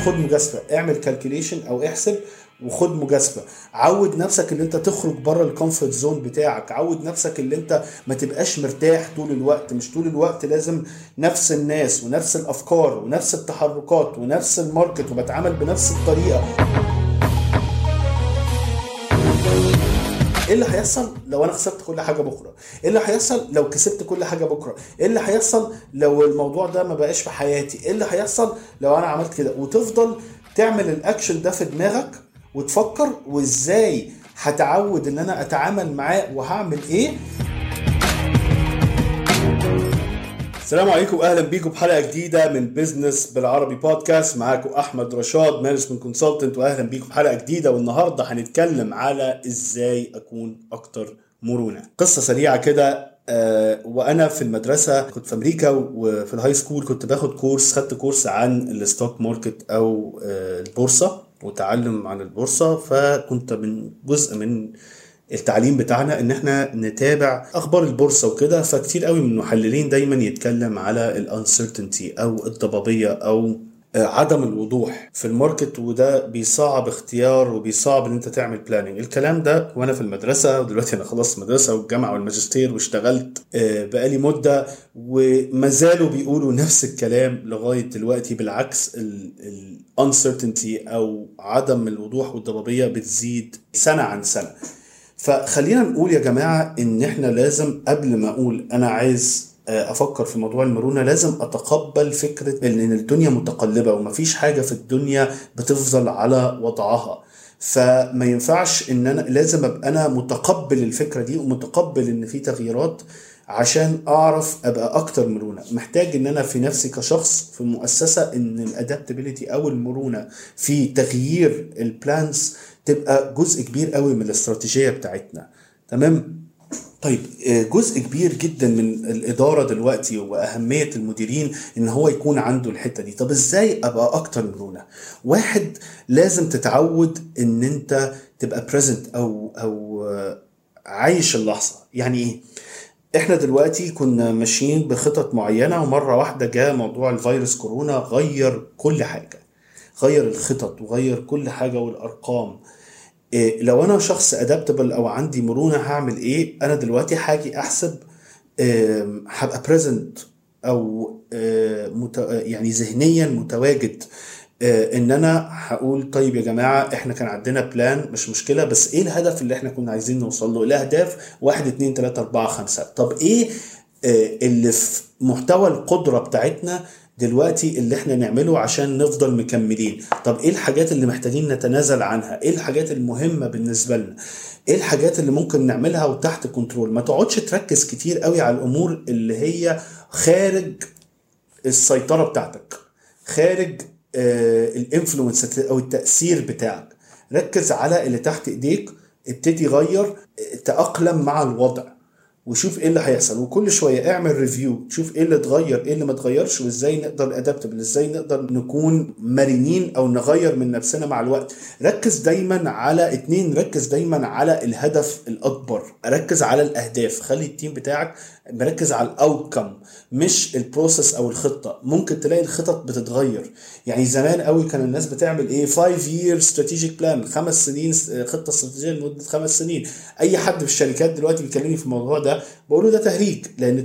خد مجازفه اعمل كالكوليشن او احسب وخد مجازفه عود نفسك ان انت تخرج بره الكومفورت زون بتاعك عود نفسك ان انت ما تبقاش مرتاح طول الوقت مش طول الوقت لازم نفس الناس ونفس الافكار ونفس التحركات ونفس الماركت وبتعامل بنفس الطريقه ايه اللي هيحصل لو انا خسرت كل حاجه بكره ايه اللي هيحصل لو كسبت كل حاجه بكره ايه اللي هيحصل لو الموضوع ده ما بقاش في حياتي ايه اللي هيحصل لو انا عملت كده وتفضل تعمل الاكشن ده في دماغك وتفكر وازاي هتعود ان انا اتعامل معاه وهعمل ايه السلام عليكم واهلا بيكم بحلقه جديده من بزنس بالعربي بودكاست معاكم احمد رشاد مانجمنت كونسلتنت واهلا بيكم بحلقه جديده والنهارده هنتكلم على ازاي اكون اكتر مرونه قصه سريعه كده آه وانا في المدرسه كنت في امريكا وفي الهاي سكول كنت باخد كورس خدت كورس عن الستوك ماركت او آه البورصه وتعلم عن البورصه فكنت من جزء من التعليم بتاعنا ان احنا نتابع اخبار البورصه وكده فكتير قوي من المحللين دايما يتكلم على الانسرتينتي او الضبابيه او عدم الوضوح في الماركت وده بيصعب اختيار وبيصعب ان انت تعمل بلاننج الكلام ده وانا في المدرسه ودلوقتي انا خلصت المدرسه والجامعه والماجستير واشتغلت بقالي مده وما زالوا بيقولوا نفس الكلام لغايه دلوقتي بالعكس الانسرتينتي او عدم الوضوح والضبابيه بتزيد سنه عن سنه فخلينا نقول يا جماعه ان احنا لازم قبل ما اقول انا عايز افكر في موضوع المرونه لازم اتقبل فكره ان الدنيا متقلبه ومفيش حاجه في الدنيا بتفضل على وضعها فما ينفعش ان انا لازم ابقى انا متقبل الفكره دي ومتقبل ان في تغييرات عشان اعرف ابقى اكتر مرونه محتاج ان انا في نفسي كشخص في مؤسسه ان الادابتابيليتي او المرونه في تغيير البلانز تبقى جزء كبير قوي من الاستراتيجيه بتاعتنا تمام طيب جزء كبير جدا من الاداره دلوقتي واهميه المديرين ان هو يكون عنده الحته دي طب ازاي ابقى اكتر مرونه واحد لازم تتعود ان انت تبقى بريزنت او او عايش اللحظه يعني ايه احنا دلوقتي كنا ماشيين بخطط معينه ومره واحده جاء موضوع الفيروس كورونا غير كل حاجه غير الخطط وغير كل حاجه والارقام إيه لو انا شخص ادابتبل او عندي مرونه هعمل ايه انا دلوقتي هاجي احسب إيه هبقى بريزنت او إيه مت يعني ذهنيا متواجد ان انا هقول طيب يا جماعه احنا كان عندنا بلان مش مشكله بس ايه الهدف اللي احنا كنا عايزين نوصل له الاهداف واحد اتنين تلاته اربعه خمسه طب ايه اللي في محتوى القدره بتاعتنا دلوقتي اللي احنا نعمله عشان نفضل مكملين طب ايه الحاجات اللي محتاجين نتنازل عنها ايه الحاجات المهمة بالنسبة لنا ايه الحاجات اللي ممكن نعملها وتحت كنترول ما تقعدش تركز كتير قوي على الامور اللي هي خارج السيطرة بتاعتك خارج آه الانفلونس او التأثير بتاعك ركز على اللي تحت ايديك ابتدي غير تأقلم مع الوضع وشوف ايه اللي هيحصل وكل شويه اعمل ريفيو شوف ايه اللي اتغير ايه اللي ما اتغيرش وازاي نقدر ادابتبل ازاي نقدر نكون مرنين او نغير من نفسنا مع الوقت ركز دايما على اتنين ركز دايما على الهدف الاكبر ركز على الاهداف خلي التيم بتاعك مركز على الاوتكم مش البروسيس او الخطه ممكن تلاقي الخطط بتتغير يعني زمان قوي كان الناس بتعمل ايه 5 يير استراتيجيك بلان خمس سنين خطه استراتيجيه لمده خمس سنين اي حد في الشركات دلوقتي بيكلمني في الموضوع ده بقول له ده تهريج لان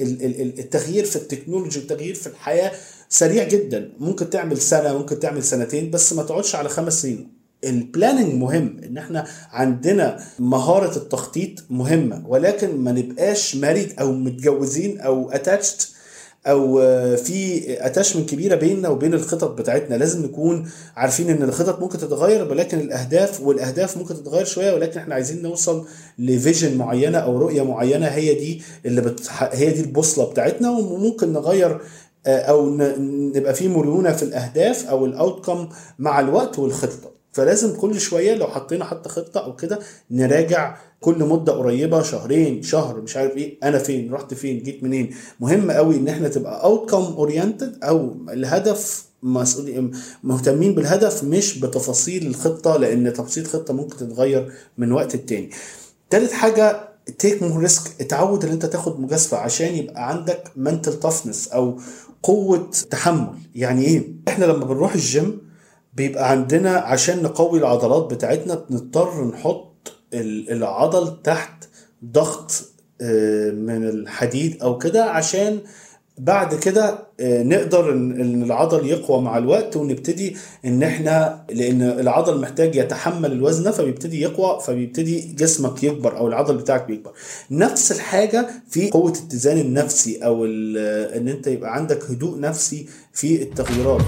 التغيير في التكنولوجي والتغيير في الحياه سريع جدا ممكن تعمل سنه ممكن تعمل سنتين بس ما تقعدش على خمس سنين البلاننج مهم ان احنا عندنا مهارة التخطيط مهمة ولكن ما نبقاش ماريد او متجوزين او اتاتشد او في اتاشمنت كبيره بيننا وبين الخطط بتاعتنا لازم نكون عارفين ان الخطط ممكن تتغير ولكن الاهداف والاهداف ممكن تتغير شويه ولكن احنا عايزين نوصل لفيجن معينه او رؤيه معينه هي دي اللي بت... هي دي البوصله بتاعتنا وممكن نغير او نبقى في مرونه في الاهداف او الاوتكم مع الوقت والخطه فلازم كل شويه لو حطينا حتى خطه او كده نراجع كل مده قريبه شهرين شهر مش عارف ايه انا فين رحت فين جيت منين مهم قوي ان احنا تبقى اوتكم اورينتد او الهدف مسؤولين مهتمين بالهدف مش بتفاصيل الخطه لان تفاصيل الخطه ممكن تتغير من وقت التاني تالت حاجه تيك مور ريسك اتعود ان انت تاخد مجازفه عشان يبقى عندك منتل تفنس او قوه تحمل يعني ايه احنا لما بنروح الجيم بيبقى عندنا عشان نقوي العضلات بتاعتنا بنضطر نحط ال- العضل تحت ضغط آه، من الحديد او كده عشان بعد كده آه، نقدر ان إن العضل يقوى مع الوقت ونبتدي ان احنا لان العضل محتاج يتحمل الوزن ده فبيبتدي يقوى فبيبتدي جسمك يكبر او العضل بتاعك بيكبر نفس الحاجه في قوه الاتزان النفسي او ال- ان انت يبقى عندك هدوء نفسي في التغييرات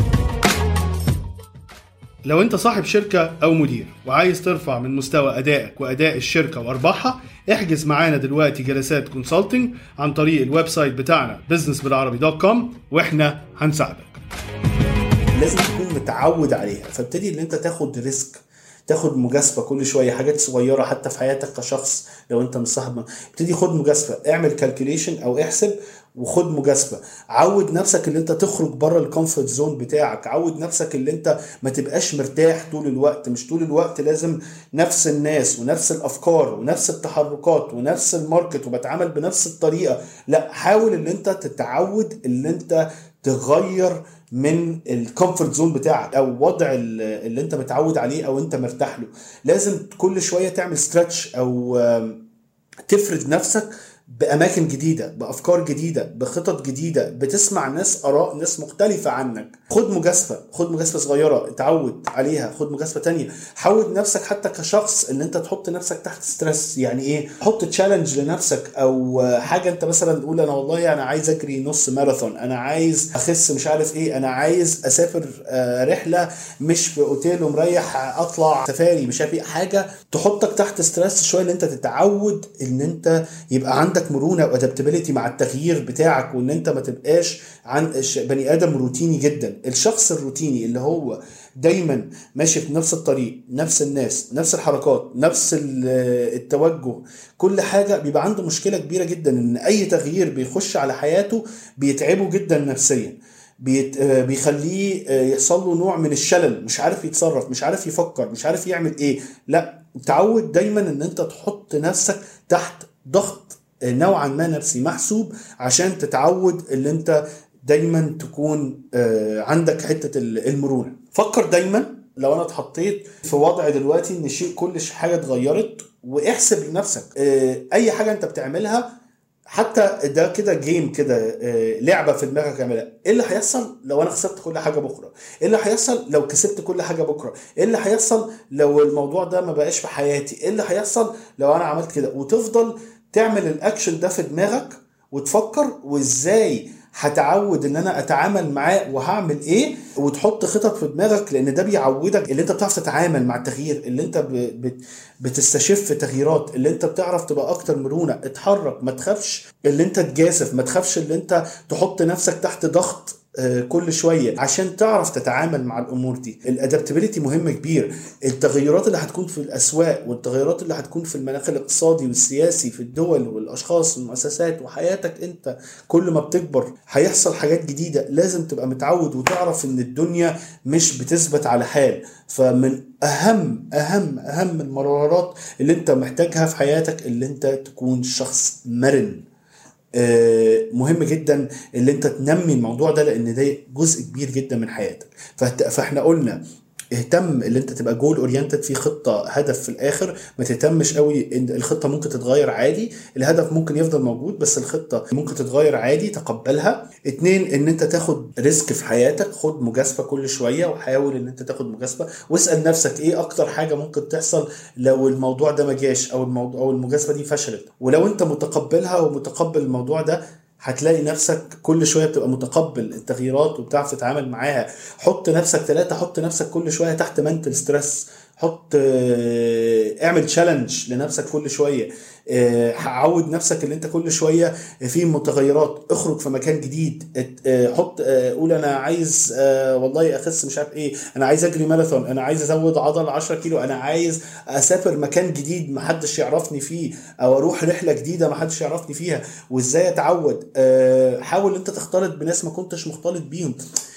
لو انت صاحب شركة او مدير وعايز ترفع من مستوى ادائك واداء الشركة وارباحها احجز معانا دلوقتي جلسات كونسلتنج عن طريق الويب سايت بتاعنا businessبالعربي.com واحنا هنساعدك لازم تكون متعود عليها فابتدي ان انت تاخد ريسك تاخد مجازفه كل شويه حاجات صغيره حتى في حياتك كشخص لو انت مش صاحب ابتدي خد مجازفه اعمل كالكوليشن او احسب وخد مجازفه عود نفسك ان انت تخرج بره الكومفورت زون بتاعك عود نفسك ان انت ما تبقاش مرتاح طول الوقت مش طول الوقت لازم نفس الناس ونفس الافكار ونفس التحركات ونفس الماركت وبتعامل بنفس الطريقه لا حاول ان انت تتعود ان انت تغير من الكومفورت زون بتاعك او وضع ال- اللي انت متعود عليه او انت مرتاح له لازم كل شويه تعمل ستريتش او آم، تفرد نفسك باماكن جديده بافكار جديده بخطط جديده بتسمع ناس اراء ناس مختلفه عنك خد مجازفه خد مجازفه صغيره اتعود عليها خد مجازفه تانية حاول نفسك حتى كشخص ان انت تحط نفسك تحت ستريس يعني ايه حط تشالنج لنفسك او حاجه انت مثلا تقول انا والله انا عايز اجري نص ماراثون انا عايز اخس مش عارف ايه انا عايز اسافر آه، رحله مش في اوتيل ومريح اطلع سفاري مش عارف ايه حاجه تحطك تحت ستريس شويه ان انت تتعود ان انت يبقى عندك مرونه وادابتابيلتي مع التغيير بتاعك وان انت ما تبقاش عن ش- بني ادم روتيني جدا الشخص الروتيني اللي هو دايما ماشي في نفس الطريق نفس الناس نفس الحركات نفس ال- التوجه كل حاجه بيبقى عنده مشكله كبيره جدا ان اي تغيير بيخش على حياته بيتعبه جدا نفسيا بيت... آه، بيخليه آه، يحصل له نوع من الشلل مش عارف يتصرف مش عارف يفكر مش عارف يعمل ايه لا تعود دايما ان انت تحط نفسك تحت ضغط آه، نوعا ما نفسي محسوب عشان تتعود ان انت دايما تكون آه، عندك حته ال- المرونه فكر دايما لو انا اتحطيت في وضع دلوقتي ان شيء كل ش- حاجه اتغيرت واحسب لنفسك آه، اي حاجه انت بتعملها حتى ده كده جيم كده آه، لعبه في دماغك اعملها ايه اللي هيحصل لو انا خسرت كل حاجه بكره ايه اللي هيحصل لو كسبت كل حاجه بكره ايه اللي هيحصل لو الموضوع ده ما بقاش في حياتي ايه اللي هيحصل لو انا عملت كده وتفضل تعمل الاكشن ده في دماغك وتفكر وازاي هتعود ان انا اتعامل معاه وهعمل ايه وتحط خطط في دماغك لان ده بيعودك اللي انت بتعرف تتعامل مع التغيير اللي انت ب... بت... بتستشف تغييرات اللي انت بتعرف تبقى اكتر مرونه اتحرك ما تخافش اللي انت تجازف ما تخافش اللي انت تحط نفسك تحت ضغط آه، كل شويه عشان تعرف تتعامل مع الامور دي الادابتابيلتي مهم كبير التغيرات اللي هتكون في الاسواق والتغيرات اللي هتكون في المناخ الاقتصادي والسياسي في الدول والاشخاص والمؤسسات وحياتك انت كل ما بتكبر هيحصل حاجات جديده لازم تبقى متعود وتعرف ان الدنيا مش بتثبت على حال فمن اهم اهم اهم المرارات اللي انت محتاجها في حياتك اللي انت تكون شخص مرن آه، مهم جدا اللي انت تنمي الموضوع ده لان ده جزء كبير جدا من حياتك فهت- فاحنا قلنا اهتم اللي انت تبقى جول اورينتد في خطه هدف في الاخر ما تهتمش قوي ان الخطه ممكن تتغير عادي الهدف ممكن يفضل موجود بس الخطه ممكن تتغير عادي تقبلها اتنين ان انت تاخد ريسك في حياتك خد مجازفه كل شويه وحاول ان انت تاخد مجازفه واسال نفسك ايه اكتر حاجه ممكن تحصل لو الموضوع ده ما جاش او الموضوع او المجازفه دي فشلت ولو انت متقبلها ومتقبل الموضوع ده هتلاقي نفسك كل شويه بتبقى متقبل التغييرات وبتعرف تتعامل معاها حط نفسك ثلاثه حط نفسك كل شويه تحت منتل ستريس حط آه، اعمل تشالنج لنفسك كل شويه آه، عود نفسك ان انت كل شويه في متغيرات اخرج في مكان جديد ات- آه، حط آه، قول انا عايز آه، والله اخس مش عارف ايه انا عايز اجري ماراثون انا عايز ازود عضل 10 كيلو انا عايز اسافر مكان جديد محدش يعرفني فيه او اروح رحله جديده محدش يعرفني فيها وازاي اتعود آه، حاول انت تختلط بناس ما كنتش مختلط بيهم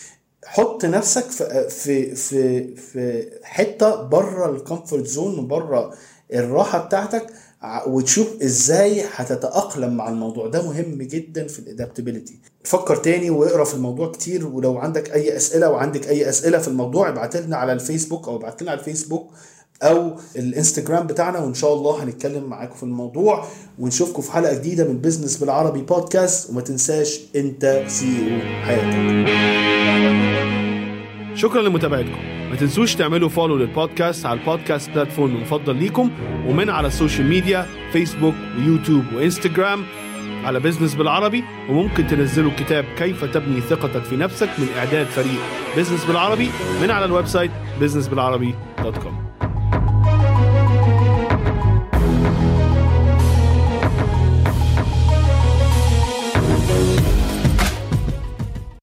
حط نفسك في في في في حته بره الكومفورت زون بره الراحه بتاعتك ع- وتشوف ازاي هتتاقلم مع الموضوع ده مهم جدا في الادابتابيلتي فكر تاني واقرا في الموضوع كتير ولو عندك اي اسئله وعندك اي اسئله في الموضوع ابعت لنا على الفيسبوك او ابعت لنا على الفيسبوك او الانستجرام بتاعنا وان شاء الله هنتكلم معاكم في الموضوع ونشوفكم في حلقه جديده من بزنس بالعربي بودكاست وما تنساش انت سي او حياتك شكرا لمتابعتكم ما تنسوش تعملوا فولو للبودكاست على البودكاست بلاتفورم المفضل ليكم ومن على السوشيال ميديا فيسبوك ويوتيوب وانستجرام على بزنس بالعربي وممكن تنزلوا كتاب كيف تبني ثقتك في نفسك من اعداد فريق بزنس بالعربي من على الويب سايت businessbilarabi.com